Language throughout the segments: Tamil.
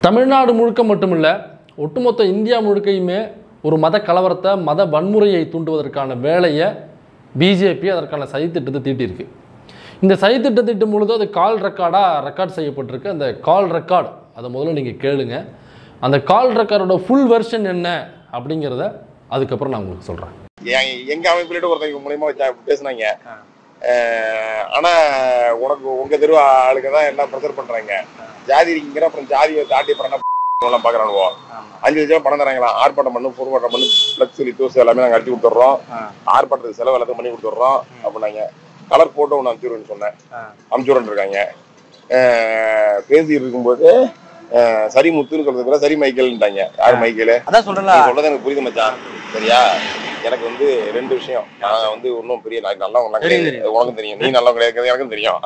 தமிழ்நாடு முழுக்க மட்டுமில்ல ஒட்டுமொத்த இந்தியா முழுக்கையுமே ஒரு மத கலவரத்தை மத வன்முறையை தூண்டுவதற்கான வேலையை பிஜேபி அதற்கான சதித்திட்டத்தை தீட்டியிருக்கு இந்த சதித்திட்ட திட்டம் முழுது அது கால் ரெக்கார்டாக ரெக்கார்ட் செய்யப்பட்டிருக்கு அந்த கால் ரெக்கார்டு அதை முதல்ல நீங்கள் கேளுங்க அந்த கால் ரெக்கார்டோட ஃபுல் வெர்ஷன் என்ன அப்படிங்கிறத அதுக்கப்புறம் நான் உங்களுக்கு சொல்கிறேன் எ- எங்க அமைப்புல ஒருத்தங்க மூலியமா வச்சா பேசுனாங்க அஹ் ஆனா உனக்கு உங்க தெரு ஆளுங்க தான் எல்லாம் ப்ரெஷர் பண்றாங்க ஜாதி இருக்கீங்கிற அப்புறம் ஜாதியை தாண்டி அப்புறம் என்ன எல்லாம் பாக்குறானுவோ அஞ்சு லட்சம் பணம் தராங்களாம் ஆர்ப்பாட்டம் பண்ணு போராட்டம் பண்ணு பிளக்ஸ் லித்தோஸ் எல்லாமே நாங்க அடிச்சு கொடுத்துட்றோம் ஆர்ப்பாட்டத்துக்கு செலவு எல்லாத்தையும் பண்ணி கொடுத்துட்றோம் அப்படின்னாங்க கலர் போட்டோ ஒன்று அனுப்பிச்சுடுன்னு சொன்னேன் அனுப்பிச்சுடுன்னு இருக்காங்க அஹ் பேசிட்டு இருக்கும்போது அஹ் சரி முத்துன்னு சொல்றது கூட சரி மைக்கேல்ன்ட்டாங்க யார் மைக்கேல் அதான் சொல்றேன்ல நீ சொல்றது எனக்கு புரியுது மச்சான் சரியா எனக்கு வந்து ரெண்டு விஷயம் நான் வந்து ஒன்றும் பெரிய நான் நல்லவங்க தெரியும், கிடையாது உனக்கும் தெரியும் நீ நல்லவங்க கிடையாது எனக்கும் தெரியும்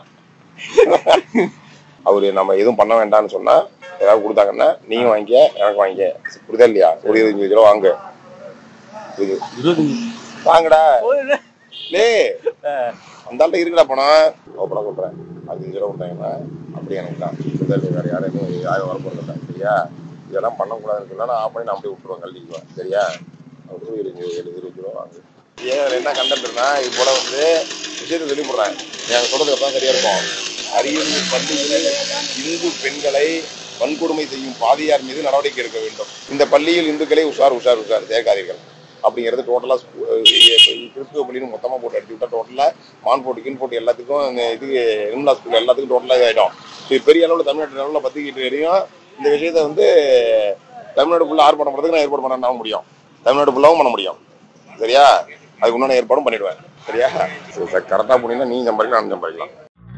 அவரு நம்ம எதுவும் பண்ண வேண்டாம்னு சொன்னா ஏதாவது கொடுத்தாங்கன்னா நீங்க வாங்கிக்க எனக்கு வாங்கிக்க புரியுதா இல்லையா ஒரு இருபத்தஞ்சு கிலோ வாங்க இது இருபது வாங்கடா லே அந்த ஆள்கிட்ட இருக்குடா பணம் ஓப்பனா சொல்றேன் அஞ்சு கிலோ கொடுத்தாங்கன்னா அப்படி எனக்கு தான் புரியுதா இல்லையா வேற யாரையுமே யாரும் வர போறது இல்லை சரியா இதெல்லாம் பண்ணக்கூடாதுன்னு சொன்னா நான் ஆஃப் பண்ணி நான் அப்படியே விட்டுருவேன் கழட்டிக்குவேன் சரியா அப்படி இருபது ஏழு இருபது கிலோ வாங்கு ஏன் இதுல என்ன கண்டென்ட்னா இது போல வந்து விஷயத்தை வெளிப்படுறேன் எனக்கு சொல்றது தான் சரியா இருக்கும் அரியலூர் பள்ளியில் இந்து பெண்களை வன்கொடுமை செய்யும் பாதியார் மீது நடவடிக்கை எடுக்க வேண்டும் இந்த பள்ளியில் இந்துக்களை உஷார் உஷார் உஷார் சேர்க்காதீர்கள் அப்படிங்கிறது டோட்டலாக கிறிஸ்துவ பள்ளின்னு மொத்தமாக போட்டு அடிச்சு விட்டா டோட்டலாக மான் போட்டு கின் போட்டு எல்லாத்துக்கும் இந்த இது நிர்மலா ஸ்கூல் எல்லாத்துக்கும் டோட்டலாக இதாகிடும் இது பெரிய அளவில் தமிழ்நாட்டு அளவில் பத்திக்கிட்டு வரையும் இந்த விஷயத்தை வந்து தமிழ்நாடு ஃபுல்லாக ஆர்ப்பாட்டம் பண்ணுறதுக்கு நான் ஏற்பாடு பண்ண முடியும் தமிழ்நாடு ஃபுல்லாகவும் பண்ண முடியும் சரியா அதுக்கு உண்டான ஏற்பாடும் பண்ணிடுவேன் சரியா கரெக்டாக போனீங்கன்னா நீ சம்பாதிக்கலாம் நான் சம்பாதிக்கலாம்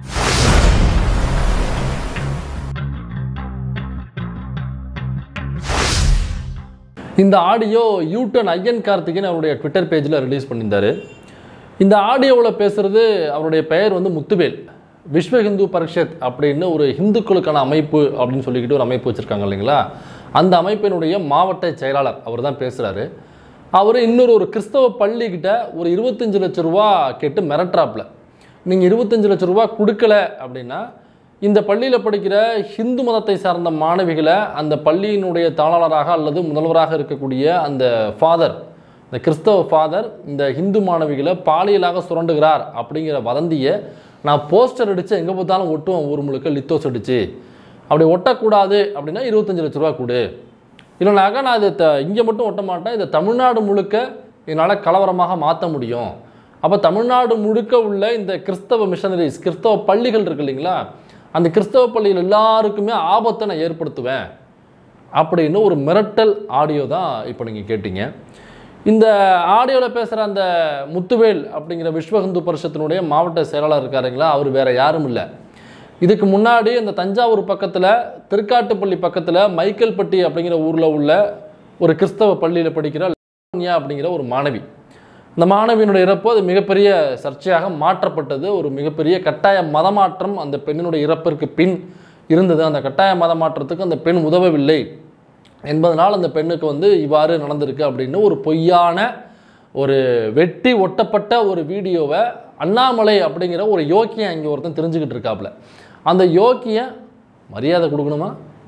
இந்த ஆடியோ யூட்டன் ஐயன் கார்த்திகேயன் அவருடைய ட்விட்டர் பேஜில் ரிலீஸ் பண்ணியிருந்தாரு இந்த ஆடியோவில் பேசுகிறது அவருடைய பெயர் வந்து முத்துவேல் விஸ்வ ஹிந்து பரிஷத் அப்படின்னு ஒரு இந்துக்களுக்கான அமைப்பு அப்படின்னு சொல்லிக்கிட்டு ஒரு அமைப்பு வச்சுருக்காங்க இல்லைங்களா அந்த அமைப்பினுடைய மாவட்ட செயலாளர் அவர் தான் பேசுகிறாரு அவர் இன்னொரு ஒரு கிறிஸ்தவ பள்ளிக்கிட்ட ஒரு இருபத்தஞ்சு லட்ச ரூபா கேட்டு மிரட்டுறாப்புல நீங்கள் இருபத்தஞ்சு லட்ச ரூபா கொடுக்கல அப்படின்னா இந்த பள்ளியில் படிக்கிற ஹிந்து மதத்தை சார்ந்த மாணவிகளை அந்த பள்ளியினுடைய தாளாளராக அல்லது முதல்வராக இருக்கக்கூடிய அந்த ஃபாதர் இந்த கிறிஸ்தவ ஃபாதர் இந்த ஹிந்து மாணவிகளை பாலியலாக சுரண்டுகிறார் அப்படிங்கிற வதந்தியை நான் போஸ்டர் அடித்து எங்கே பார்த்தாலும் ஒட்டுவேன் ஊர் முழுக்க லித்தோஸ் அடித்து அப்படி ஒட்டக்கூடாது அப்படின்னா இருபத்தஞ்சு லட்ச ரூபா கொடு இல்லைனாக்கா நான் இதை த இங்கே மட்டும் ஒட்ட மாட்டேன் இதை தமிழ்நாடு முழுக்க என்னால் கலவரமாக மாற்ற முடியும் அப்போ தமிழ்நாடு முழுக்க உள்ள இந்த கிறிஸ்தவ மிஷனரிஸ் கிறிஸ்தவ பள்ளிகள் இருக்கு இல்லைங்களா அந்த கிறிஸ்தவ பள்ளியில் எல்லாருக்குமே ஆபத்தை நான் ஏற்படுத்துவேன் அப்படின்னு ஒரு மிரட்டல் ஆடியோ தான் இப்போ நீங்கள் கேட்டீங்க இந்த ஆடியோவில் பேசுகிற அந்த முத்துவேல் அப்படிங்கிற விஸ்வ ஹிந்து பரிஷத்தினுடைய மாவட்ட செயலாளர் இருக்காருங்களா அவர் வேற யாரும் இல்லை இதுக்கு முன்னாடி அந்த தஞ்சாவூர் பக்கத்தில் திருக்காட்டுப்பள்ளி பக்கத்தில் மைக்கேல்பட்டி அப்படிங்கிற ஊரில் உள்ள ஒரு கிறிஸ்தவ பள்ளியில் படிக்கிற லாவண்யா அப்படிங்கிற ஒரு மாணவி இந்த மாணவியினுடைய இறப்பு அது மிகப்பெரிய சர்ச்சையாக மாற்றப்பட்டது ஒரு மிகப்பெரிய கட்டாய மதமாற்றம் அந்த பெண்ணினுடைய இறப்பிற்கு பின் இருந்தது அந்த கட்டாய மதமாற்றத்துக்கு அந்த பெண் உதவவில்லை என்பதனால் அந்த பெண்ணுக்கு வந்து இவ்வாறு நடந்திருக்கு அப்படின்னு ஒரு பொய்யான ஒரு வெட்டி ஒட்டப்பட்ட ஒரு வீடியோவை அண்ணாமலை அப்படிங்கிற ஒரு யோக்கியம் இங்கே ஒருத்தன் தெரிஞ்சுக்கிட்டு இருக்காப்புல அந்த யோக்கியம் மரியாதை கொடுக்கணுமா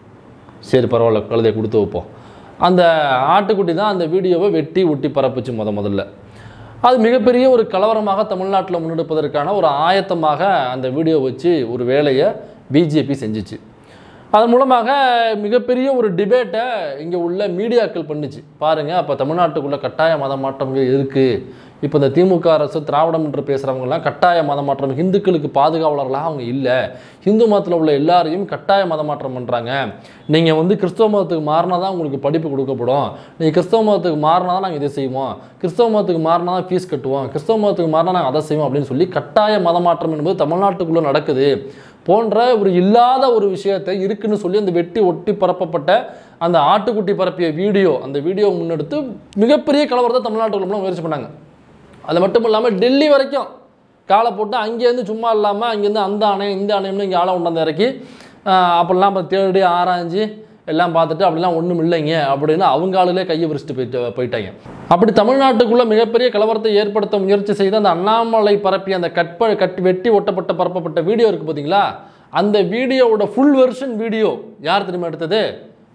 சரி பரவாயில்ல கழுதையை கொடுத்து வைப்போம் அந்த ஆட்டுக்குட்டி தான் அந்த வீடியோவை வெட்டி ஒட்டி பரப்புச்சு முத முதல்ல அது மிகப்பெரிய ஒரு கலவரமாக தமிழ்நாட்டில் முன்னெடுப்பதற்கான ஒரு ஆயத்தமாக அந்த வீடியோ வச்சு ஒரு வேலையை பிஜேபி செஞ்சுச்சு அதன் மூலமாக மிகப்பெரிய ஒரு டிபேட்டை இங்கே உள்ள மீடியாக்கள் பண்ணுச்சு பாருங்கள் அப்போ தமிழ்நாட்டுக்குள்ள கட்டாய மத மாற்றங்கள் இருக்குது இப்போ இந்த திமுக அரசு திராவிடம் என்று பேசுகிறவங்கலாம் கட்டாய மத மாற்றம் இந்துக்களுக்கு பாதுகாவலர்களாக அவங்க இல்லை இந்து மதத்தில் உள்ள எல்லாரையும் கட்டாய மத மாற்றம் பண்ணுறாங்க நீங்கள் வந்து கிறிஸ்தவ மதத்துக்கு மாறினா தான் உங்களுக்கு படிப்பு கொடுக்கப்படும் நீங்கள் கிறிஸ்தவ மதத்துக்கு மாறினா தான் நாங்கள் இதை செய்வோம் கிறிஸ்தவ மதத்துக்கு மாறினா தான் ஃபீஸ் கட்டுவோம் கிறிஸ்தவ மதத்துக்கு மாறினா நாங்கள் அதை செய்வோம் அப்படின்னு சொல்லி கட்டாய மத மாற்றம் என்பது தமிழ்நாட்டுக்குள்ளே நடக்குது போன்ற ஒரு இல்லாத ஒரு விஷயத்தை இருக்குன்னு சொல்லி அந்த வெட்டி ஒட்டி பரப்பப்பட்ட அந்த ஆட்டுக்குட்டி பரப்பிய வீடியோ அந்த வீடியோ முன்னெடுத்து மிகப்பெரிய கலவரத்தை தமிழ்நாட்டுக்குள்ள முயற்சி பண்ணாங்க அது மட்டும் இல்லாமல் டெல்லி வரைக்கும் காலை போட்டு அங்கேருந்து சும்மா இல்லாமல் அங்கேருந்து அந்த ஆணையம் இந்த ஆணையம்னு இங்கே ஆளை கொண்டாந்து இறக்கி ஆஹ் அப்பெல்லாம் அப்புறம் தேடி ஆராய்ஞ்சு எல்லாம் பார்த்துட்டு அப்படிலாம் ஒன்றும் இல்லைங்க அப்படின்னு அவங்க ஆளுகளே கையை விரிச்சிட்டு போயிட்டு போயிட்டாங்க அப்படி தமிழ்நாட்டுக்குள்ள மிகப்பெரிய கலவரத்தை ஏற்படுத்த முயற்சி செய்த அந்த அண்ணாமலை பரப்பி அந்த கட்ப கட் வெட்டி ஒட்டப்பட்ட பரப்பப்பட்ட வீடியோ இருக்குது பார்த்தீங்களா அந்த வீடியோவோட ஃபுல் வெர்ஷன் வீடியோ யார் தெரியுமா எடுத்தது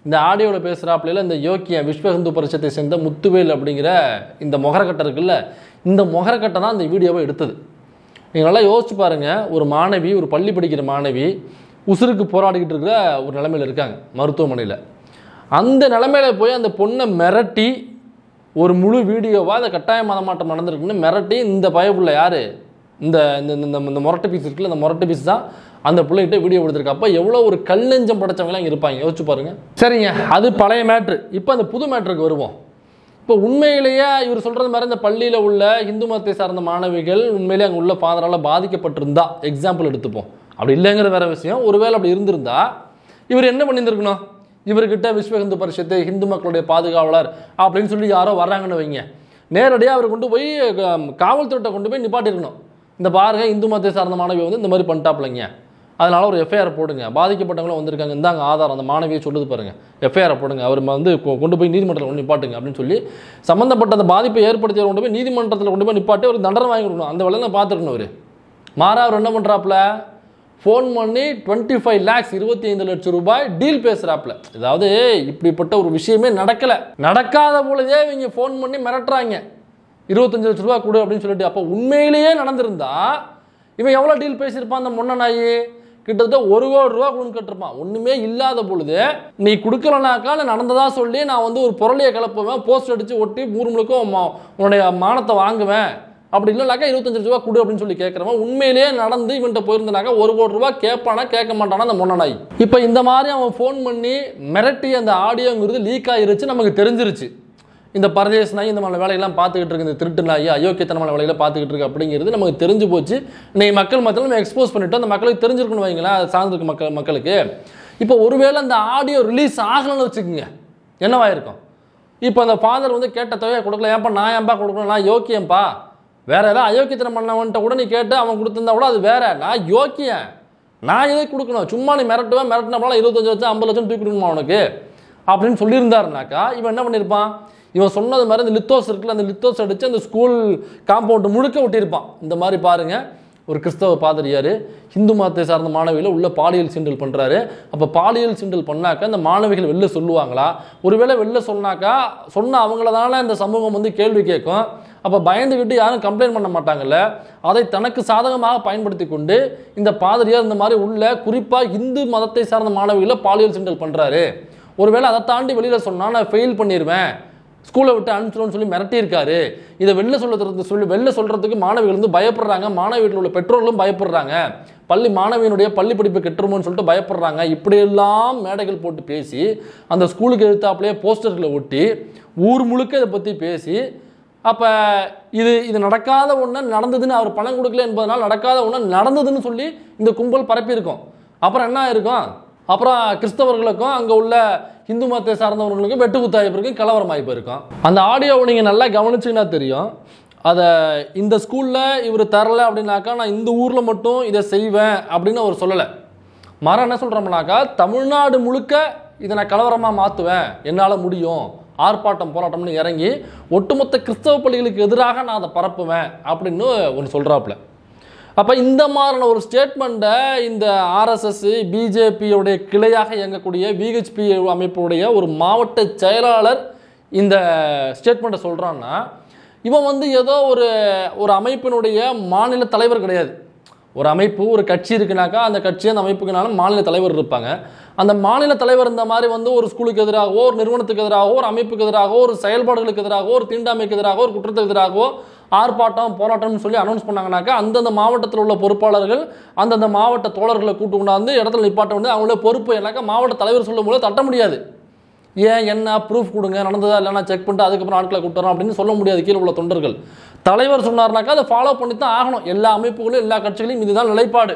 இந்த ஆடியோவில் பேசுகிறாப்புல இந்த யோக்கிய விஸ்வ ஹிந்து பரிஷத்தை சேர்ந்த முத்துவேல் அப்படிங்கிற இந்த முகரக்கட்டை இருக்குல்ல இந்த முகரக்கட்டை தான் இந்த வீடியோவை எடுத்தது நீங்கள் நல்லா யோசிச்சு பாருங்கள் ஒரு மாணவி ஒரு பள்ளி படிக்கிற மாணவி உசுருக்கு போராடிக்கிட்டு இருக்கிற ஒரு நிலைமையில் இருக்காங்க மருத்துவமனையில் அந்த நிலைமையில போய் அந்த பொண்ணை மிரட்டி ஒரு முழு வீடியோவாக அந்த கட்டாய மதமாட்டம் நடந்திருக்குன்னு மிரட்டி இந்த பயப்புள்ள யார் இந்த இந்த இந்த இந்த முரட்டு பீஸ் இருக்குல்ல இந்த முரட்டு பீஸ் தான் அந்த பிள்ளைகிட்ட வீடியோ கொடுத்துருக்கு அப்போ எவ்வளோ ஒரு கல்லெஞ்சம் படைச்சவங்களாம் இங்கே இருப்பாங்க யோசிச்சு பாருங்க சரிங்க அது பழைய மேட்ரு இப்போ அந்த புது மேட்ருக்கு வருவோம் இப்போ உண்மையிலேயே இவர் சொல்கிறது மாதிரி இந்த பள்ளியில் உள்ள இந்து மதத்தை சார்ந்த மாணவிகள் உண்மையிலேயே அங்கே உள்ள ஃபாதரால் பாதிக்கப்பட்டிருந்தா எக்ஸாம்பிள் எடுத்துப்போம் அப்படி இல்லைங்கிற வேற விஷயம் ஒருவேளை அப்படி இருந்திருந்தா இவர் என்ன பண்ணியிருந்திருக்கணும் இவர்கிட்ட விஸ்வ இந்து பரிஷத்து இந்து மக்களுடைய பாதுகாவலர் அப்படின்னு சொல்லி யாரோ வர்றாங்கன்னு வைங்க நேரடியாக அவர் கொண்டு போய் க- காவல்துறையிட்ட கொண்டு போய் நிப்பாட்டிருக்கணும் இந்த பாருங்க இந்து மதத்தை சார்ந்த மாணவி வந்து இந்த மாதிரி பண்ணிட்டாப்லைங்க அதனால ஒரு எஃப்ஐஆர் போடுங்க பாதிக்கப்பட்டவங்களும் வந்திருக்காங்க இந்தாங்க ஆதாரம் அந்த மாணவியை சொல்லுது பாருங்க எஃப்ஐஆர் போடுங்க அவர் வந்து கொ- கொண்டு போய் நீதிமன்றத்தில் கொண்டு நிப்பாட்டுங்க அப்படின்னு சொல்லி சம்மந்தப்பட்ட அந்த பாதிப்பை ஏற்படுத்தியவர் கொண்டு போய் நீதிமன்றத்தில் கொண்டு போய் நிப்பாட்டி ஒரு தண்டனை வாங்கி கொடுக்கணும் அந்த வேலையை பார்த்துருக்கணும் அவர் மாறா அவர் என்ன பண்ணுறாப்புல ஃபோன் பண்ணி டுவெண்ட்டி ஃபைவ் லேக்ஸ் இருபத்தி ஐந்து லட்சம் ரூபாய் டீல் பேசுகிறாப்புல அதாவது இப்படிப்பட்ட ஒரு விஷயமே நடக்கலை நடக்காத பொழுதே இவங்க ஃபோன் பண்ணி மிரட்டுறாங்க இருபத்தஞ்சு லட்ச ரூபா கொடு அப்படின்னு சொல்லிட்டு அப்போ உண்மையிலேயே நடந்திருந்தா இவன் எவ்வளோ டீல் பேசியிருப்பான் அந்த முன்ன நாயி கிட்டத்தட்ட ஒரு கோடி ரூபா கொடுன்னு கேட்டிருப்பான் ஒன்றுமே இல்லாத பொழுது நீ கொடுக்கலனாக்கா நான் நடந்ததா சொல்லி நான் வந்து ஒரு பொருளையை கிளப்புவேன் போஸ்ட் அடித்து ஒட்டி ஊர் முழுக்க உன் மா- உன்னுடைய மானத்தை வாங்குவேன் அப்படி இல்லைனாக்கா இருபத்தஞ்சு லட்ச ரூபா கொடு அப்படின்னு சொல்லி கேட்குறவன் உண்மையிலேயே நடந்து இவன்கிட்ட போயிருந்தனாக்கா ஒரு கோடி ரூபா கேட்பானா கேட்க மாட்டானா அந்த முன்ன நாய் இப்போ இந்த மாதிரி அவன் ஃபோன் பண்ணி மிரட்டி அந்த ஆடியோங்கிறது லீக் ஆயிருச்சு நமக்கு தெரிஞ்சிருச்சு இந்த பரதேச நாய் இந்த மாதிரி வேலையெல்லாம் பார்த்துக்கிட்டு இருக்கு இந்த திருட்டு நாய் அயோக்கியத்தனமான வேலைகளை பார்த்துக்கிட்டு இருக்கு அப்படிங்கிறது நமக்கு தெரிஞ்சு போச்சு இன்னைக்கு மக்கள் மத்தியில் நம்ம எக்ஸ்போஸ் பண்ணிட்டோம் அந்த மக்களுக்கு தெரிஞ்சிருக்கணும் வைங்களேன் அது சார்ந்திருக்க மக்கள் மக்களுக்கு இப்போ ஒருவேளை அந்த ஆடியோ ரிலீஸ் ஆகலைன்னு வச்சுக்கோங்க என்னவாயிருக்கும் இப்போ அந்த ஃபாதர் வந்து கேட்ட தொகையை கொடுக்கல ஏன்பா நான் ஏன்பா கொடுக்கணும் நான் யோக்கியம்பா வேற ஏதாவது அயோக்கியத்தனம் பண்ணவன்ட்ட கூட நீ கேட்டு அவன் கொடுத்திருந்தா கூட அது வேற நான் யோக்கியன் நான் எதுக்கு கொடுக்கணும் சும்மா நீ மிரட்டுவேன் மிரட்டினப்பலாம் இருபத்தஞ்சு லட்சம் ஐம்பது லட்சம் தூக்கி கொடுக்கணுமா அவனுக்கு அப்படின்னு சொல்லியிருந்தாருனாக்கா இவன் என்ன பண்ணியிருப்பான் இவன் சொன்னது மாதிரி அந்த லித்தோஸ் இருக்குல்ல அந்த லித்தோஸ் அடித்து அந்த ஸ்கூல் காம்பவுண்டு முழுக்க ஒட்டியிருப்பான் இந்த மாதிரி பாருங்க ஒரு கிறிஸ்தவ பாதிரியார் ஹிந்து மதத்தை சார்ந்த மாணவிகளை உள்ள பாலியல் சிண்டல் பண்ணுறாரு அப்போ பாலியல் சிண்டல் பண்ணாக்க அந்த மாணவிகள் வெளில சொல்லுவாங்களா ஒருவேளை வெளில சொன்னாக்கா சொன்ன அவங்கள தானே இந்த சமூகம் வந்து கேள்வி கேட்கும் அப்போ பயந்துக்கிட்டு யாரும் கம்ப்ளைண்ட் பண்ண மாட்டாங்கல்ல அதை தனக்கு சாதகமாக பயன்படுத்தி கொண்டு இந்த பாதிரியார் இந்த மாதிரி உள்ள குறிப்பாக இந்து மதத்தை சார்ந்த மாணவிகளை பாலியல் சிண்டல் பண்ணுறாரு ஒருவேளை அதை தாண்டி வெளியில் சொன்னால் நான் ஃபெயில் பண்ணிடுவேன் ஸ்கூலை விட்டு அனுப்பிச்சிடும்னு சொல்லி மிரட்டியிருக்காரு இதை வெளில சொல்றது சொல்லி வெளில சொல்கிறதுக்கு மாணவிகள் வந்து பயப்படுறாங்க மாணவ வீட்டில் உள்ள பெற்றோர்களும் பயப்படுறாங்க பள்ளி மாணவியினுடைய பள்ளி படிப்பு கெட்டுருமோன்னு சொல்லிட்டு பயப்படுறாங்க இப்படியெல்லாம் மேடைகள் போட்டு பேசி அந்த ஸ்கூலுக்கு எழுத்தாப்புலேயே போஸ்டர்களை ஒட்டி ஊர் முழுக்க இதை பற்றி பேசி அப்போ இது இது நடக்காத ஒன்று நடந்ததுன்னு அவர் பணம் கொடுக்கல என்பதனால் நடக்காத ஒன்று நடந்ததுன்னு சொல்லி இந்த கும்பல் பரப்பியிருக்கோம் அப்புறம் என்ன ஆயிருக்கும் அப்புறம் கிறிஸ்தவர்களுக்கும் அங்கே உள்ள இந்து மதத்தை சார்ந்தவர்களுக்கும் வெட்டு குத்தாய்ப்பு கலவரம் ஆகி போயிருக்கும் அந்த ஆடியோவை நீங்கள் நல்லா கவனிச்சிங்கன்னா தெரியும் அதை இந்த ஸ்கூலில் இவர் தரல அப்படின்னாக்கா நான் இந்த ஊரில் மட்டும் இதை செய்வேன் அப்படின்னு அவர் சொல்லலை மரம் என்ன சொல்கிறோம்னாக்கா தமிழ்நாடு முழுக்க இதை நான் கலவரமாக மாற்றுவேன் என்னால் முடியும் ஆர்ப்பாட்டம் போராட்டம்னு இறங்கி ஒட்டுமொத்த கிறிஸ்தவ பள்ளிகளுக்கு எதிராக நான் அதை பரப்புவேன் அப்படின்னு ஒன்று சொல்கிறாப்புல அப்போ இந்த மாதிரியான ஒரு ஸ்டேட்மெண்ட்டை இந்த ஆர்எஸ்எஸ் பிஜேபியோடைய கிளையாக இயங்கக்கூடிய விஹெச்பி அமைப்புடைய ஒரு மாவட்ட செயலாளர் இந்த ஸ்டேட்மெண்ட்டை சொல்கிறான்னா இவன் வந்து ஏதோ ஒரு ஒரு அமைப்பினுடைய மாநில தலைவர் கிடையாது ஒரு அமைப்பு ஒரு கட்சி இருக்குனாக்கா அந்த கட்சி அந்த அமைப்புக்குனால மாநில தலைவர் இருப்பாங்க அந்த மாநில தலைவர் இந்த மாதிரி வந்து ஒரு ஸ்கூலுக்கு எதிராகவோ ஒரு நிறுவனத்துக்கு எதிராகவோ ஒரு அமைப்புக்கு எதிராகவோ ஒரு செயல்பாடுகளுக்கு எதிராகவோ ஒரு தீண்டாமைக்கு எதிராகவோ ஒரு குற்றத்துக்கு எதிராகவோ ஆர்ப்பாட்டம் போராட்டம்னு சொல்லி அனௌன்ஸ் பண்ணாங்கனாக்கா அந்தந்த மாவட்டத்தில் உள்ள பொறுப்பாளர்கள் அந்தந்த மாவட்ட தோழர்களை கூட்டு கொண்டாந்து இடத்துல நிப்பாட்ட வந்து அவங்களே பொறுப்பு ஏன்னாக்கா மாவட்ட தலைவர் சொல்லும் போது தட்ட முடியாது ஏன் என்ன ப்ரூஃப் கொடுங்க நடந்ததா இல்லைனா செக் பண்ணிட்டு அதுக்கப்புறம் ஆட்களை கூட்டு வரோம் அப்படின்னு சொல்ல முடியாது கீழே உள்ள தொண்டர்கள் தலைவர் சொன்னார்னாக்கா அதை ஃபாலோ பண்ணி தான் ஆகணும் எல்லா அமைப்புகளும் எல்லா கட்சிகளையும் இதுதான் நிலைப்பாடு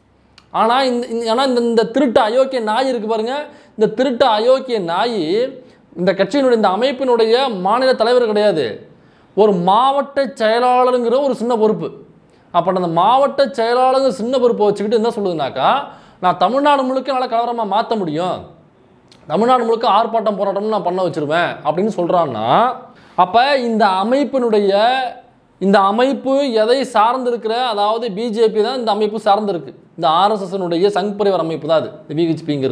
ஆனால் இந்த இந்த- ஆனா இந்த இந்த திருட்டு அயோக்கிய நாய் இருக்கு பாருங்க இந்த திருட்டு அயோக்கிய நாய் இந்த கட்சியினுடைய இந்த அமைப்பினுடைய மாநில தலைவர் கிடையாது ஒரு மாவட்ட செயலாளருங்கிற ஒரு சின்ன பொறுப்பு அப்போ அந்த மாவட்ட செயலாளருங்கிற சின்ன பொறுப்பை வச்சுக்கிட்டு என்ன சொல்லுதுனாக்கா நான் தமிழ்நாடு முழுக்க என்னால் கலவரமாக மாற்ற முடியும் தமிழ்நாடு முழுக்க ஆர்ப்பாட்டம் போராட்டம்னு நான் பண்ண வச்சிருவேன் அப்படின்னு சொல்கிறான்னா அப்போ இந்த அமைப்பினுடைய இந்த அமைப்பு எதை சார்ந்திருக்கிற அதாவது பிஜேபி தான் இந்த அமைப்பு சார்ந்திருக்கு இந்த ஆர்எஸ்எஸ்னுடைய சங் பரிவார் அமைப்பு தான் அது இந்த விஹெச்பிங்கிறது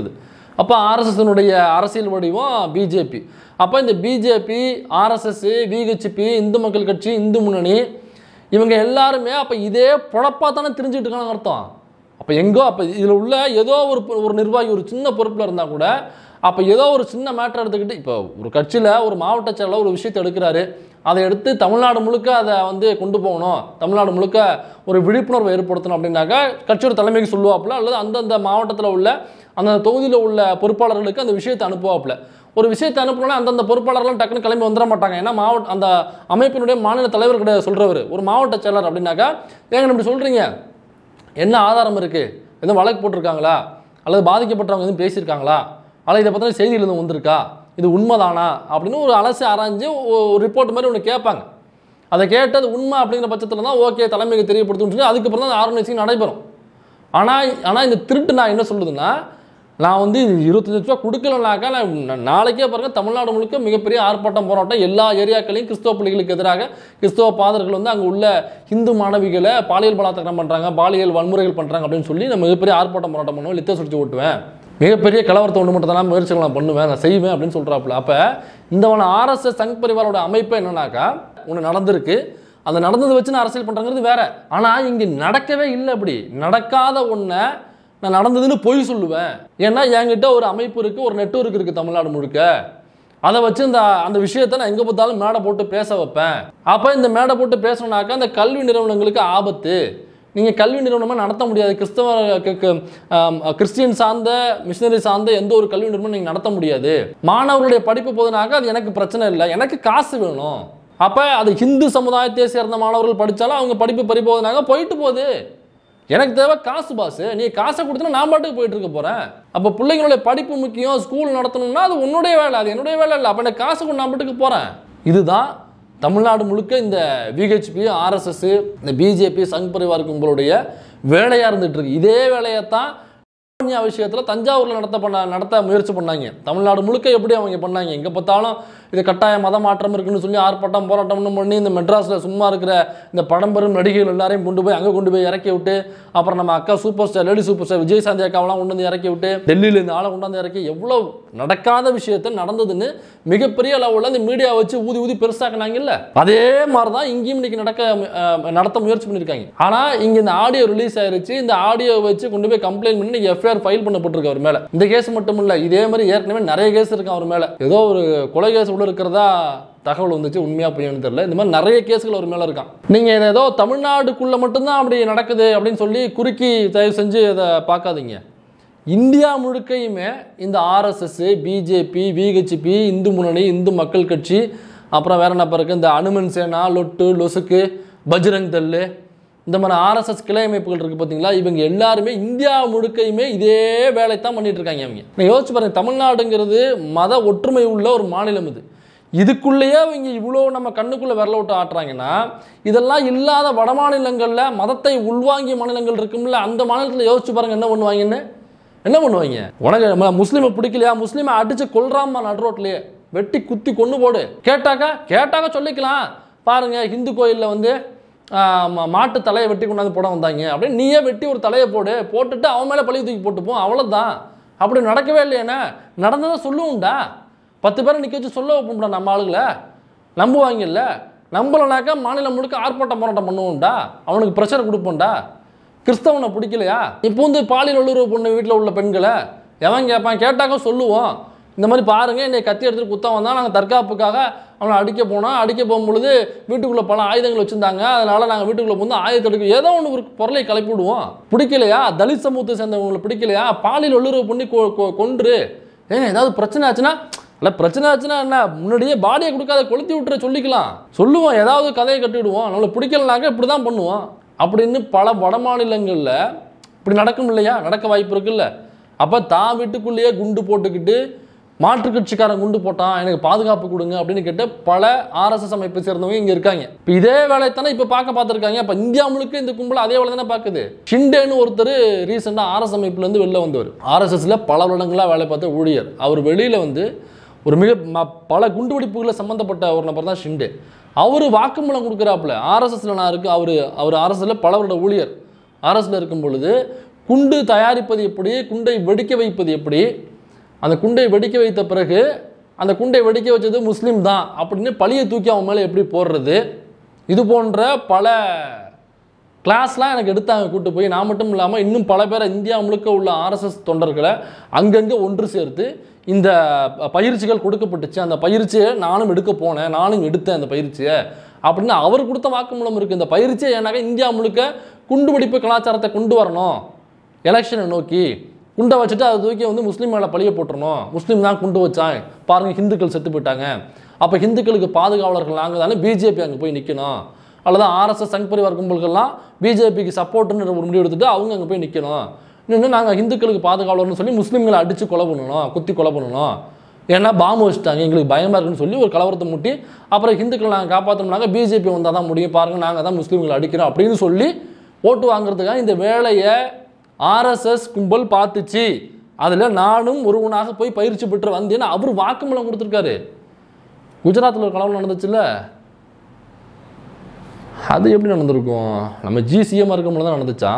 அப்போ ஆர்எஸ்எஸ்னுடைய அரசியல் வடிவம் பிஜேபி அப்போ இந்த பிஜேபி ஆர்எஸ்எஸ் விஹெச்பி இந்து மக்கள் கட்சி இந்து முன்னணி இவங்க எல்லாருமே அப்போ இதே பொழப்பாக தானே தெரிஞ்சுட்டு இருக்காங்க அர்த்தம் அப்போ எங்கோ அப்போ இதில் உள்ள ஏதோ ஒரு பொ- ஒரு நிர்வாகி ஒரு சின்ன பொறுப்பில் இருந்தால் கூட அப்போ ஏதோ ஒரு சின்ன மேட்டர் எடுத்துக்கிட்டு இப்போ ஒரு கட்சியில் ஒரு மாவட்ட செயலாளர் ஒரு விஷயத்தை எடுக்கிறாரு அதை எடுத்து தமிழ்நாடு முழுக்க அதை வந்து கொண்டு போகணும் தமிழ்நாடு முழுக்க ஒரு விழிப்புணர்வை ஏற்படுத்தணும் அப்படின்னாக்கா கட்சியோட தலைமைக்கு சொல்லுவாப்புல அல்லது அந்தந்த மாவட்டத்தில் உள்ள அந்த தொகுதியில் உள்ள பொறுப்பாளர்களுக்கு அந்த விஷயத்தை அனுப்புவாப்புல ஒரு விஷயத்தை அனுப்புனா அந்தந்த பொறுப்பாளர்லாம் டக்குன்னு கிளம்பி வந்துட மாட்டாங்க ஏன்னா மாவட்ட அந்த அமைப்பினுடைய மாநில தலைவர் கிடையாது சொல்கிறவர் ஒரு மாவட்ட செயலர் அப்படின்னாக்கா ஏங்க இப்படி சொல்கிறீங்க என்ன ஆதாரம் இருக்குது எதுவும் வழக்கு போட்டிருக்காங்களா அல்லது பாதிக்கப்பட்டவங்க எதுவும் பேசியிருக்காங்களா அல்லது இதை பற்றின செய்திகள் எதுவும் வந்திருக்கா இது உண்மைதானா அப்படின்னு ஒரு அலசி ஆராய்ஞ்சு ஒ- ஒரு ரிப்போர்ட் மாதிரி ஒன்று கேட்பாங்க அதை கேட்டு அது உண்மை அப்படிங்கிற பட்சத்தில் தான் ஓகே தலைமைக்கு தெரியப்படுத்துன்னு சொல்லி அதுக்கப்புறம் தான் ஆர்கனைசிங் நடைபெறும் ஆனால் ஆனால் இந்த திருட்டு நான் என்ன சொல்லுதுன்னா நான் வந்து இருபத்தஞ்சு லட்ச ரூபா கொடுக்கலனாக்கா நான் நா- நாளைக்கே பாருங்க தமிழ்நாடு முழுக்க மிகப்பெரிய ஆர்ப்பாட்டம் போராட்டம் எல்லா ஏரியாக்களையும் கிறிஸ்தவ பள்ளிகளுக்கு எதிராக கிறிஸ்தவ பாதர்கள் வந்து அங்கே உள்ள இந்து மாணவிகளை பாலியல் பலாத்காரம் பண்ணுறாங்க பாலியல் வன்முறைகள் பண்ணுறாங்க அப்படின்னு சொல்லி நான் மிகப்பெரிய ஆர்ப்பாட்டம் போராட்டம் பண்ணுவேன் லித்த சுடிச்சு ஓட்டுவேன் மிகப்பெரிய கலவரத்தை ஒன்று மட்டும் தான் முயற்சிகள் நான் பண்ணுவேன் நான் செய்வேன் அப்படின்னு சொல்கிறாப்புல அப்போ இந்தவன ஆர்எஸ்எஸ் சங் பரிவாரோட அமைப்பு என்னன்னாக்கா ஒன்று நடந்திருக்கு அந்த நடந்ததை வச்சு நான் அரசியல் பண்ணுறங்கிறது வேற ஆனால் இங்கே நடக்கவே இல்லை அப்படி நடக்காத ஒன்றை நான் நடந்ததுன்னு பொய் சொல்லுவேன் ஏன்னா என்கிட்ட ஒரு அமைப்பு இருக்குது ஒரு நெட்வொர்க் இருக்குது தமிழ்நாடு முழுக்க அதை வச்சு இந்த அந்த விஷயத்தை நான் எங்கே பார்த்தாலும் மேடை போட்டு பேச வைப்பேன் அப்போ இந்த மேடை போட்டு பேசணுனாக்கா அந்த கல்வி நிறுவனங்களுக்கு ஆபத்து நீங்கள் கல்வி நிறுவனமாக நடத்த முடியாது கிறிஸ்தவ க- க- ஆம், கிறிஸ்டியன் சார்ந்த மிஷினரி சார்ந்த எந்த ஒரு கல்வி நிறுவனம் நீங்கள் நடத்த முடியாது மாணவர்களுடைய படிப்பு போதுனாக்கா அது எனக்கு பிரச்சனை இல்லை எனக்கு காசு வேணும் அப்போ அது ஹிந்து சமுதாயத்தை சேர்ந்த மாணவர்கள் படித்தாலும் அவங்க படிப்பு பறி போகுதுனாக்க போயிட்டு போகுது எனக்கு தேவை காசு பாசு நீ காசை கொடுத்தனா நான் பாட்டுக்கு போயிட்டு இருக்க போறேன் அப்போ பிள்ளைங்களுடைய படிப்பு முக்கியம் ஸ்கூல் நடத்தணும்னா அது உன்னுடைய வேலை அது என்னுடைய வேலை இல்லை அப்போ எனக்கு காசு கொண்டு நான் பாட்டுக்கு போறேன் இதுதான் தமிழ்நாடு முழுக்க இந்த விஹெச்பி ஆர்எஸ்எஸ் இந்த பிஜேபி சங் பரிவார் கும்பலுடைய வேலையா இருந்துட்டு இருக்கு இதே வேலையை தான் லாவண்யா விஷயத்தில் தஞ்சாவூரில் நடத்த பண்ண நடத்த முயற்சி பண்ணாங்க தமிழ்நாடு முழுக்க எப்படி அவங்க பண்ணாங்க எங்கே பார்த்தாலும் இது கட்டாய மத மாற்றம் இருக்குன்னு சொல்லி ஆர்ப்பாட்டம் போராட்டம்னு பண்ணி இந்த மெட்ராஸில் சும்மா இருக்கிற இந்த படம்பெரும் நடிகைகள் எல்லாரையும் கொண்டு போய் அங்கே கொண்டு போய் இறக்கி விட்டு அப்புறம் நம்ம அக்கா super star lady super star Vijay Shanti அக்காவெல்லாம் கொண்டு வந்து இறக்கி விட்டு டெல்லியில் இந்த ஆளை கொண்டாந்து இறக்கி எவ்வளோ நடக்காத விஷயத்த நடந்ததுன்னு மிகப்பெரிய அளவில் இந்த மீடியா வச்சு ஊதி ஊதி பெருசாக்குனாங்கல்ல அதே மாதிரி தான் இங்கேயும் இன்னைக்கு நடக்க அஹ், நடத்த முயற்சி பண்ணியிருக்காங்க ஆனால் இங்கே இந்த ஆடியோ ரிலீஸ் ஆயிருச்சு இந்த ஆடியோ வச்சு கொண்டு போய் கம்ப்ளைண்ட் பண்ணி எஃப்ஐஆர் ஃபைல் பண்ணப்பட்டிருக்கு அவர் மேலே இந்த கேஸ் மட்டும் இல்லை இதே மாதிரி ஏற்கனவே நிறைய கேஸ் இருக்கு அவர் மேலே ஏதோ ஒரு கொலை கேஸ் உள்ள இருக்கிறதா தகவல் வந்துச்சு உண்மையா பொய்யான்னு தெரியல இந்த மாதிரி நிறைய கேஸ்கள் அவர் மேலே இருக்கான் நீங்கள் இதை ஏதோ தமிழ்நாடுக்குள்ளே மட்டும்தான் அப்படி நடக்குது அப்படின்னு சொல்லி குறுக்கி தயவு செஞ்சு இதை பார்க்காதீங்க இந்தியா முழுக்கையுமே இந்த ஆர்எஸ்எஸ் பிஜேபி விஹெச்பி இந்து முன்னணி இந்து மக்கள் கட்சி அப்புறம் வேற என்ன பிறகு இந்த அனுமன் சேனா லொட்டு லொசுக்கு பஜ்ரங் தள்ளு இந்த மாதிரி ஆர்எஸ்எஸ் கிளை அமைப்புகள் இருக்குது பார்த்தீங்களா இவங்க எல்லாருமே இந்தியா முழுக்கையுமே இதே வேலை தான் பண்ணிட்டு இருக்காங்க அவங்க நான் யோசிச்சு பாருங்க தமிழ்நாடுங்கிறது மத ஒற்றுமை உள்ள ஒரு மாநிலம் இது இதுக்குள்ளேயே அவங்க இவ்வளோ நம்ம கண்ணுக்குள்ளே விரல விட்டு ஆட்டுறாங்கன்னா இதெல்லாம் இல்லாத வட மாநிலங்களில் மதத்தை உள்வாங்கிய மாநிலங்கள் இருக்கும்ல அந்த மாநிலத்தில் யோசிச்சு பாருங்க என்ன பண்ணுவாங்கன்னு என்ன பண்ணுவாங்க உனக்கு ம- முஸ்லீமை பிடிக்கலையா முஸ்லீமை அடிச்சு கொல்றாமா நடு ரோட்லயே வெட்டி குத்தி கொண்டு போடு கேட்டாக்கா கேட்டாக்க சொல்லிக்கலாம் பாருங்க ஹிந்து கோயிலில் வந்து ஆ, ம- மாட்டு தலையை வெட்டி கொண்டாந்து போட வந்தாங்க அப்படின்னு நீயே வெட்டி ஒரு தலையை போடு போட்டுட்டு அவன் மேலே பழி தூக்கி போட்டுப்போம் அவ்வளோதான் அப்படி நடக்கவே இல்லையானே நடந்ததை சொல்லுவோம்டா பத்து பேரை நிற்க வச்சு சொல்ல வைப்போம்டா நம்ம ஆளுங்களை நம்புவாங்கல்ல நம்பலைனாக்கா மாநிலம் முழுக்க ஆர்ப்பாட்டம் போராட்டம் பண்ணுவோம்டா அவனுக்கு ப்ரெஷர் கொடுப்போம்டா கிறிஸ்தவனை பிடிக்கலையா இப்போ வந்து பாலியல் வல்லுறவு பொண்ணு வீட்டில் உள்ள பெண்களை எவன் கேட்பான் கேட்டாக்க சொல்லுவோம் இந்த மாதிரி பாருங்க என்னை கத்தி எடுத்துட்டு குத்தம் வந்தா நாங்கள் தற்காப்புக்காக அவனை அடிக்க போனோம் அடிக்க போகும்பொழுது வீட்டுக்குள்ள பல ஆயுதங்கள் வச்சிருந்தாங்க அதனால நாங்கள் வீட்டுக்குள்ள வந்து ஆயுதத்தை எடுக்க ஏதோ ஒன்று ஒரு பொருளை கிளப்பி விடுவோம் பிடிக்கலையா தலித் சமூகத்தை சேர்ந்தவங்களை பிடிக்கலையா பாலியல் வல்லுறவு பண்ணி கொ- கொ- கொன்று ஏங்க ஏதாவது பிரச்சனை ஆச்சுன்னா இல்லை பிரச்சனை ஆச்சுன்னா என்ன முன்னாடியே பாடியை கொடுக்காத கொளுத்தி விட்டுற சொல்லிக்கலாம் சொல்லுவோம் ஏதாவது கதையை கட்டிவிடுவோம் நம்மளை பிடிக்கலனாக்க இப்படி தான் பண்ணுவோம் அப்படின்னு பல வட மாநிலங்களில் இப்படி நடக்கும் இல்லையா நடக்க வாய்ப்பு இருக்குல்ல அப்போ தான் வீட்டுக்குள்ளேயே குண்டு போட்டுக்கிட்டு மாற்றுக் கட்சிக்காரன் குண்டு போட்டான் எனக்கு பாதுகாப்பு கொடுங்க அப்படின்னு கேட்டு பல ஆர்எஸ்எஸ் அமைப்பை சேர்ந்தவங்க இங்கே இருக்காங்க இப்போ இதே வேலையை தானே இப்போ பார்க்க பார்த்துருக்காங்க அப்போ இந்தியா முழுக்க இந்த கும்பல் அதே வேலை தானே பார்க்குது ஷிண்டேன்னு ஒருத்தர் ரீசெண்டாக ஆர்எஸ் அமைப்புலேருந்து வெளில வந்தவர் ஆர்எஸ்எஸ்ல பல வருடங்களாக வேலை பார்த்த ஊழியர் அவர் வெளியில் வந்து ஒரு மிக ம- பல குண்டுவெடிப்புகளில் சம்மந்தப்பட்ட ஒரு நபர் தான் ஷிண்டே அவர் வாக்குமூலம் கொடுக்குறாப்புல ஆர்எஸ்எஸ்ல நான் இருக்கு அவர் அவர் ஆர்எஸ்எஸ்ல பல வருட ஊழியர் ஆர்எஸ்ல இருக்கும் பொழுது குண்டு தயாரிப்பது எப்படி குண்டை வெடிக்க வைப்பது எப்படி அந்த குண்டை வெடிக்க வைத்த பிறகு அந்த குண்டை வெடிக்க வச்சது முஸ்லீம் தான் அப்படின்னு பழியை தூக்கி அவன் மேலே எப்படி போடுறது இது போன்ற பல கிளாஸ்லாம் எனக்கு எடுத்தாங்க கூட்டு போய் நான் மட்டும் இல்லாமல் இன்னும் பல பேரை இந்தியா முழுக்க உள்ள ஆர்எஸ்எஸ் தொண்டர்களை அங்கங்கே ஒன்று சேர்த்து இந்த ப- பயிற்சிகள் கொடுக்கப்பட்டுச்சு அந்த பயிற்சியை நானும் எடுக்க போனேன் நானும் எடுத்தேன் அந்த பயிற்சியை அப்படின்னு அவர் கொடுத்த வாக்குமூலம் இருக்குது இந்த பயிற்சியை ஏன்னாக்கா இந்தியா முழுக்க குண்டுவெடிப்பு கலாச்சாரத்தை கொண்டு வரணும் எலெக்ஷனை நோக்கி குண்டை வச்சுட்டு அதை தூக்கி வந்து முஸ்லீம் மேலே பழிய போட்டுறணும் முஸ்லீம் தான் குண்டு வச்சான் பாருங்கள் ஹிந்துக்கள் செத்து போயிட்டாங்க அப்போ ஹிந்துக்களுக்கு பாதுகாவலர்கள் நாங்கள் தானே பிஜேபி அங்கே போய் நிற்கணும் அல்லது ஆர்எஸ்எஸ் சங் பரிவார் கும்பல்கள்லாம் பிஜேபிக்கு சப்போர்ட்னு ஒரு முடிவு எடுத்துட்டு அவங்க அங்கே போய் நிற்கணும் இன்னும் நாங்கள் ஹிந்துக்களுக்கு பாதுகாவலர்னு சொல்லி முஸ்லீம்களை அடித்து கொலை பண்ணணும் குத்தி கொலை பண்ணணும் ஏன்னா பாம்பு வச்சுட்டாங்க எங்களுக்கு பயமாக இருக்குன்னு சொல்லி ஒரு கலவரத்தை முட்டி அப்புறம் ஹிந்துக்களை நாங்கள் காப்பாற்றணும்னாங்க பிஜேபி வந்தால் தான் முடியும் பாருங்கள் நாங்கள் தான் முஸ்லீம்களை அடிக்கிறோம் அப்படின்னு சொல்லி ஓட்டு வாங்குறதுக்காக இந்த வேலையை ஆர்எஸ்எஸ் கும்பல் பார்த்துச்சு அதில் நானும் ஒருவனாக போய் பயிற்சி பெற்று வந்தேன்னு அவர் வாக்குமூலம் கொடுத்துருக்காரு குஜராத்தில் ஒரு கலவரம் நடந்துச்சுல்ல அது எப்படி நடந்திருக்கும் நம்ம ஜிசிஎம் இருக்கும்போது தான் நடந்துச்சா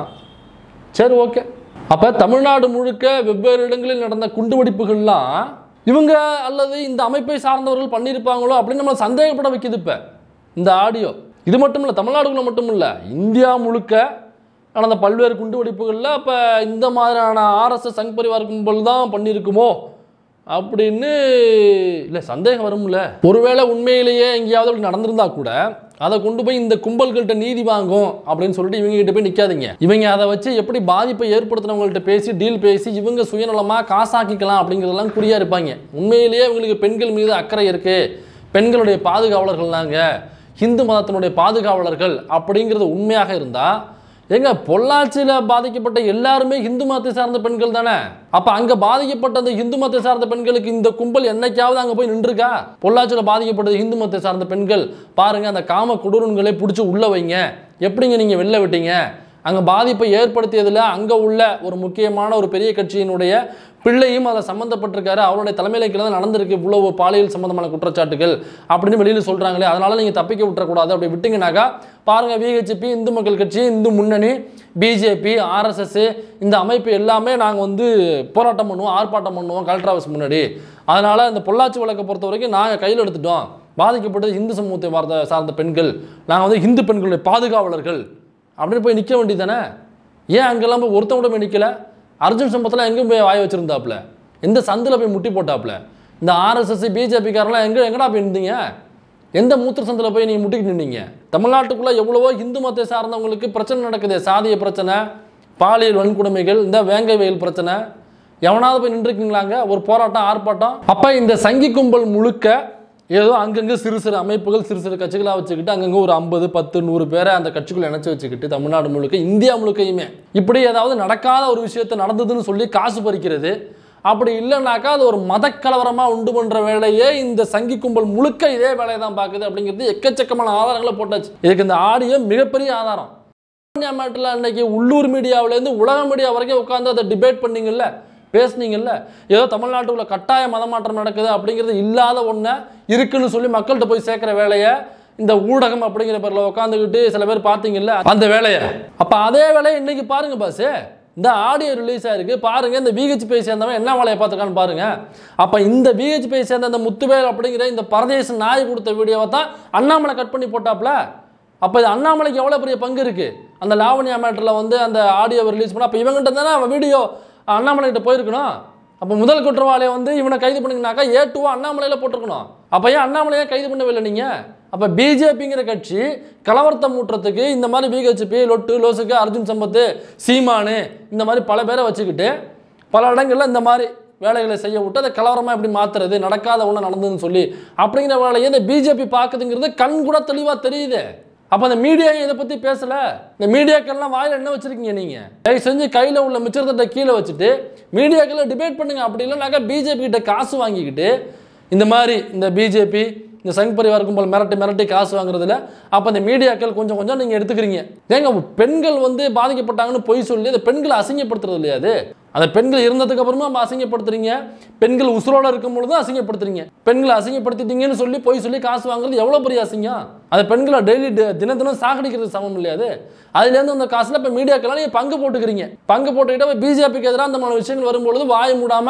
சரி ஓகே அப்போ தமிழ்நாடு முழுக்க வெவ்வேறு இடங்களில் நடந்த குண்டுவெடிப்புகள்லாம் இவங்க அல்லது இந்த அமைப்பை சார்ந்தவர்கள் பண்ணியிருப்பாங்களோ அப்படின்னு நம்மளை சந்தேகப்பட வைக்குது இப்போ இந்த ஆடியோ இது மட்டும் இல்லை தமிழ்நாடுக்குள்ள மட்டும் இல்லை இந்தியா முழுக்க நடந்த பல்வேறு குண்டுவெடிப்புகளில் அப்போ இந்த மாதிரியான ஆர்எஸ்எஸ் சங் பரிவார் கும்பல் தான் பண்ணியிருக்குமோ அப்படின்னு இல்லை சந்தேகம் வரும்ல ஒருவேளை உண்மையிலேயே எங்கேயாவது அப்படி நடந்திருந்தா கூட அதை கொண்டு போய் இந்த கும்பல்கள்ட்ட நீதி வாங்கும் அப்படின்னு சொல்லிட்டு இவங்க கிட்ட போய் நிற்காதீங்க இவங்க அதை வச்சு எப்படி பாதிப்பை ஏற்படுத்தினவங்கள்ட்ட பேசி டீல் பேசி இவங்க சுயநலமாக காசாக்கிக்கலாம் அப்படிங்கிறதெல்லாம் குறியா இருப்பாங்க உண்மையிலேயே இவங்களுக்கு பெண்கள் மீது அக்கறை இருக்கு பெண்களுடைய பாதுகாவலர்கள் நாங்கள் ஹிந்து மதத்தினுடைய பாதுகாவலர்கள் அப்படிங்கிறது உண்மையாக இருந்தால் ஏங்க பொள்ளாச்சியில் பாதிக்கப்பட்ட எல்லாருமே இந்து மதத்தை சார்ந்த பெண்கள் தானே அப்ப அங்க பாதிக்கப்பட்ட அந்த இந்து மதத்தை சார்ந்த பெண்களுக்கு இந்த கும்பல் என்னைக்காவது அங்க போய் நின்றுருக்கா பொள்ளாச்சியில் பாதிக்கப்பட்டது இந்து மதத்தை சார்ந்த பெண்கள் பாருங்க அந்த காம கொடூரன்களை பிடிச்சி உள்ள வைங்க எப்படிங்க நீங்க வெளில விட்டீங்க அங்க பாதிப்பை ஏற்படுத்தியதுல அங்க உள்ள ஒரு முக்கியமான ஒரு பெரிய கட்சியினுடைய பிள்ளையும் அதில் சம்மந்தப்பட்டிருக்காரு அவருடைய தலைமையில கீழே தான் நடந்திருக்கு இவ்வளவு பாலியல் சம்பந்தமான குற்றச்சாட்டுகள் அப்படின்னு வெளியில் சொல்றாங்களே அதனால நீங்க தப்பிக்க விட்டுறக்கூடாது அப்படி விட்டீங்கன்னாக்கா பாருங்க விஹெச்பி இந்து மக்கள் கட்சி இந்து முன்னணி பிஜேபி ஆர்எஸ்எஸ் இந்த அமைப்பு எல்லாமே நாங்கள் வந்து போராட்டம் பண்ணுவோம் ஆர்ப்பாட்டம் பண்ணுவோம் கலெக்டர் ஆஃபீஸ் முன்னாடி அதனால இந்த பொள்ளாச்சி வழக்கை பொறுத்த வரைக்கும் நாங்கள் கையில் எடுத்துட்டோம் பாதிக்கப்பட்டது இந்து சமூகத்தை வார்த்த சார்ந்த பெண்கள் நாங்கள் வந்து இந்து பெண்களுடைய பாதுகாவலர்கள் அப்படின்னு போய் நிற்க வேண்டியதானே ஏன் அங்கெல்லாம் போய் ஒருத்தன் கூட போய் நிற்கல அர்ஜுன் சம்பத்தில் எங்கே போய் வாய வச்சிருந்தாப்புல எந்த சந்தில் போய் முட்டி போட்டாப்புல இந்த ஆர்எஸ்எஸ் பிஜேபிக்காரெல்லாம் எங்கே எங்கடா போய் இருந்தீங்க எந்த மூத்திர சந்தில் போய் நீங்கள் முட்டிக்கிட்டு நின்னீங்க தமிழ்நாட்டுக்குள்ளே எவ்வளவோ இந்து மதத்தை சார்ந்தவங்களுக்கு பிரச்சனை நடக்குது சாதிய பிரச்சனை பாலியல் வன்கொடுமைகள் இந்த வேங்கை வயல் பிரச்சனை எவனாவது போய் நின்றுருக்கீங்களாங்க ஒரு போராட்டம் ஆர்ப்பாட்டம் அப்போ இந்த சங்கி கும்பல் முழுக்க ஏதோ அங்கங்கே சிறு சிறு அமைப்புகள் சிறு சிறு கட்சிகளாக வச்சுக்கிட்டு அங்கங்கே ஒரு ஐம்பது பத்து நூறு பேரை அந்த கட்சிக்குள்ள இணைச்சு வச்சுக்கிட்டு தமிழ்நாடு முழுக்க இந்தியா முழுக்கையுமே இப்படி ஏதாவது நடக்காத ஒரு விஷயத்தை நடந்ததுன்னு சொல்லி காசு பறிக்கிறது அப்படி இல்லைனாக்கா அது ஒரு மதக்கலவரமாக உண்டு பண்ணுற வேலையே இந்த சங்கி கும்பல் முழுக்க இதே வேலையை தான் பார்க்குது அப்படிங்கிறது எக்கச்சக்கமான ஆதாரங்களை போட்டாச்சு இதுக்கு இந்த ஆடியோ மிகப்பெரிய ஆதாரம் மேட்டில் அன்னைக்கு உள்ளூர் மீடியாவிலேருந்து உலக மீடியா வரைக்கும் உட்காந்து அதை டிபேட் பண்ணீங்கல்ல பேசுனீங்கல்ல ஏதோ தமிழ்நாட்டுக்குள்ள கட்டாய மதமாற்றம் நடக்குது அப்படிங்கிறது இல்லாத ஒன்றை இருக்குன்னு சொல்லி மக்கள்கிட்ட போய் சேர்க்குற வேலையை இந்த ஊடகம் அப்படிங்கிற பேரில் உட்காந்துக்கிட்டு சில பேர் பார்த்தீங்கல்ல அந்த வேலையை அப்போ அதே வேலையை இன்னைக்கு பாருங்க பாஸ் இந்த ஆடியோ ரிலீஸ் ஆயிருக்கு பாருங்க இந்த விஹெச்பி சேர்ந்தவன் என்ன வேலையை பார்த்துருக்கான்னு பாருங்க அப்போ இந்த விஹெச்பி சேர்ந்த அந்த முத்துவேல் அப்படிங்கிற இந்த பரதேச நாய் கொடுத்த வீடியோவை தான் அண்ணாமலை கட் பண்ணி போட்டாப்ல அப்போ இது அண்ணாமலைக்கு எவ்வளோ பெரிய பங்கு இருக்கு அந்த லாவண்யா மேட்டரில் வந்து அந்த ஆடியோவை ரிலீஸ் பண்ண அப்போ இவங்ககிட்ட தானே அவன் வீடியோ அண்ணாமலை கிட்ட போயிருக்கணும் அப்போ முதல் குற்றவாளியை வந்து இவனை கைது பண்ணிங்கனாக்கா ஏ டூவா அண்ணாமலையில் போட்டிருக்கணும் அப்போ ஏன் அண்ணாமலையை கைது பண்ணவில்லை நீங்கள் அப்போ பிஜேபிங்கிற கட்சி கலவரத்தை மூட்டுறதுக்கு இந்த மாதிரி பிஹெச்பி லொட்டு லோசுக்கு அர்ஜுன் சம்பத்து சீமானு இந்த மாதிரி பல பேரை வச்சுக்கிட்டு பல இடங்கள்ல இந்த மாதிரி வேலைகளை செய்ய விட்டு அதை கலவரமாக எப்படி மாற்றுறது நடக்காத ஒன்று நடந்ததுன்னு சொல்லி அப்படிங்கிற வேலையை இந்த பிஜேபி பார்க்குதுங்கிறது கண் கூட தெளிவாக தெரியுது அப்போ அந்த மீடியா இதை பற்றி பேசலை இந்த மீடியாக்கள்லாம் வாயில் என்ன வச்சுருக்கீங்க நீங்கள் தயவு செஞ்சு கையில் உள்ள மிச்சத்தை கீழே வச்சுட்டு மீடியாக்களில் டிபேட் பண்ணுங்க அப்படி இல்லைனாக்கா பிஜேபி கிட்ட காசு வாங்கிக்கிட்டு இந்த மாதிரி இந்த பிஜேபி இந்த சங் பரிவார் கும்பல் மிரட்டி மிரட்டி காசு வாங்குறதுல அப்போ இந்த மீடியாக்கள் கொஞ்சம் கொஞ்சம் நீங்கள் எடுத்துக்கிறீங்க ஏங்க பெண்கள் வந்து பாதிக்கப்பட்டாங்கன்னு பொய் சொல்லி அந்த பெண்களை அசிங்கப்படுத்துறது இல்லையா அது அந்த பெண்கள் இருந்ததுக்கு அப்புறமா நம்ம அசிங்கப்படுத்துறீங்க பெண்கள் உசுரோட இருக்கும் பொழுதும் அசிங்கப்படுத்துறீங்க பெண்களை அசிங்கப்படுத்திட்டீங்கன்னு சொல்லி பொய் சொல்லி காசு வாங்குறது எவ்வளோ பெரிய அசிங்கம் அந்த பெண்களை டெய்லி தினம் தினம் சாகடிக்கிறது சமம் இல்லையா அது அதுலேருந்து அந்த காசில் இப்போ மீடியாக்கெல்லாம் நீங்கள் பங்கு போட்டுக்கிறீங்க பங்கு போட்டுக்கிட்ட பிஜேபிக்கு எதிராக அந்த மாதிரி விஷயங்கள் வரும்பொழுது வாயை மூடாமல்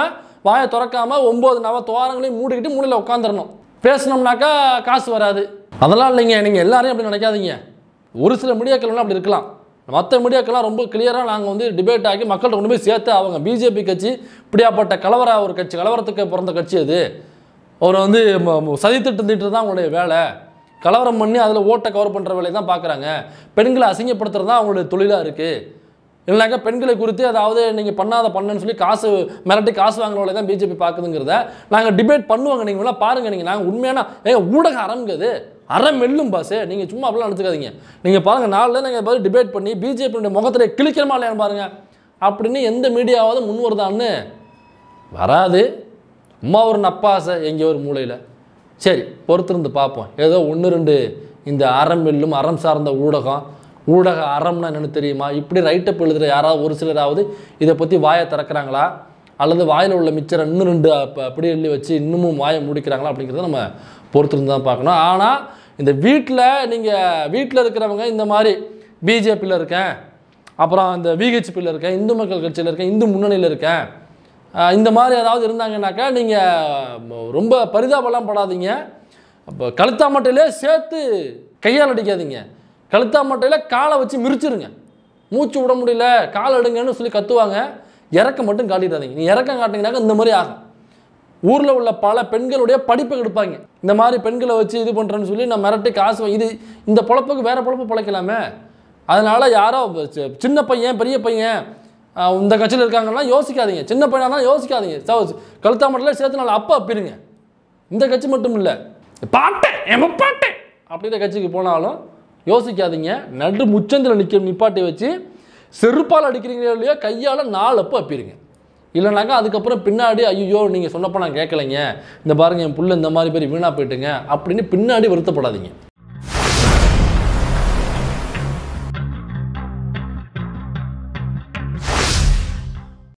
வாயை திறக்காம ஒம்பது நவ துவாரங்களையும் மூடிக்கிட்டு மூலையில் உட்காந்துடணும் பேசினோம்னாக்கா காசு வராது அதெல்லாம் இல்லைங்க நீங்கள் எல்லாரையும் அப்படி நினைக்காதீங்க ஒரு சில மீடியாக்கள்லாம் அப்படி இருக்கலாம் மற்ற மீடியாக்கெல்லாம் ரொம்ப கிளியராக நாங்கள் வந்து டிபேட் ஆகி மக்கள்கிட்ட கொண்டு போய் சேர்த்து அவங்க பிஜேபி கட்சி இப்படியாப்பட்ட கலவர ஒரு கட்சி கலவரத்துக்கு பிறந்த கட்சி அது அவர் வந்து ம- ம- சதித்திட்டம் தீட்டுறது தான் அவங்களுடைய வேலை கலவரம் பண்ணி அதில் ஓட்டை கவர் பண்ணுற வேலையை தான் பார்க்குறாங்க பெண்களை அசிங்கப்படுத்துறது தான் அவங்களுடைய தொழிலாக இருக்குது இல்லைனாக்கா பெண்களை குறித்து அதாவது நீங்கள் பண்ணாத பண்ணுன்னு சொல்லி காசு மிரட்டி காசு வாங்குற வேலையை தான் பிஜேபி பார்க்குதுங்கிறத நாங்கள் டிபேட் பண்ணுவாங்க நீங்கள் வேணால் பாருங்கள் நீங்கள் நாங்கள் உண்மையான ஏங்க ஊடக அறம்ங்குது அறம் மெல்லும் பாஸு நீங்கள் சும்மா அப்படிலாம் நினச்சிக்காதீங்க நீங்கள் பாருங்கள் நாளில் நீங்கள் பதில் டிபேட் பண்ணி பிஜேபியுடைய முகத்தில் கிழிக்கிறமா இல்லையான்னு பாருங்கள் அப்படின்னு எந்த மீடியாவது முன் வருதான்னு வராது சும்மா ஒரு நப்பாசை எங்கேயோ ஒரு மூலையில் சரி பொறுத்திருந்து பார்ப்போம் ஏதோ ஒன்று ரெண்டு இந்த அறம் வெல்லும் அறம் சார்ந்த ஊடகம் ஊடக அறம்னா என்னன்னு தெரியுமா இப்படி ரைட்டப் எழுதுகிற யாராவது ஒரு சிலராவது இதை பற்றி வாயை திறக்கிறாங்களா அல்லது வாயில் உள்ள மிச்சரை இன்னும் ரெண்டு அப்ப- அப்படி எழுதி வச்சு இன்னமும் வாயை முடிக்கிறாங்களா அப்படிங்கிறத நம்ம பொறுத்திருந்து தான் பார்க்கணும் ஆனால் இந்த வீட்டில் நீங்கள் வீட்டில் இருக்கிறவங்க இந்த மாதிரி பிஜேபியில் இருக்கேன் அப்புறம் இந்த விஹெச்பியில் இருக்கேன் இந்து மக்கள் கட்சியில் இருக்கேன் இந்து முன்னணியில் இருக்கேன் ஆஹ் இந்த மாதிரி ஏதாவது இருந்தாங்கன்னாக்கா நீங்கள் ரொம்ப பரிதாபம்லாம் படாதீங்க அப்போ கழுத்தாமட்டையிலே சேர்த்து கையால் அடிக்காதீங்க கழுத்தாமட்டையில் காலை வச்சு மிரிச்சிருங்க மூச்சு விட முடியல கால் எடுங்கன்னு சொல்லி கத்துவாங்க இறக்கம் மட்டும் காட்டிடாதீங்க நீ இறக்கம் காட்டிங்கனாக்கா இந்த மாதிரி ஆகும் ஊரில் உள்ள பல பெண்களுடைய படிப்பை எடுப்பாங்க இந்த மாதிரி பெண்களை வச்சு இது பண்ணுறேன்னு சொல்லி நான் மிரட்டி காசு வாங்கி இது இந்த பொழப்புக்கு வேற பொழப்பு பிழைக்கலாமே அதனால யாரோ சி- சின்ன பையன் பெரிய பையன் ஆஹ் இந்த கட்சியில் இருக்காங்கன்னா யோசிக்காதீங்க சின்ன பையனா யோசிக்காதீங்க ச- கழுத்தாமட்டில் சேர்த்து நாலு அப்பா அப்பிருங்க இந்த கட்சி மட்டும் இல்லை பாட்டேன் எம பாட்டேன் அப்படின்ற கட்சிக்கு போனாலும் யோசிக்காதீங்க நடு முச்சந்தில் நிற்க நிப்பாட்டி வச்சு செருப்பால் அடிக்கிறீங்களோ இல்லையோ கையால் நாலு அப்போ அப்பிருங்க இல்லைனாக்கா அதுக்கப்புறம் பின்னாடி ஐயோ நீங்கள் சொன்னப்போ நான் கேட்கலைங்க இந்த பாருங்க என் புள்ள இந்த மாதிரி பேர் வீணாக போயிட்டுங்க அப்படின்னு பின்னாடி வருத்தப்படாதீங்க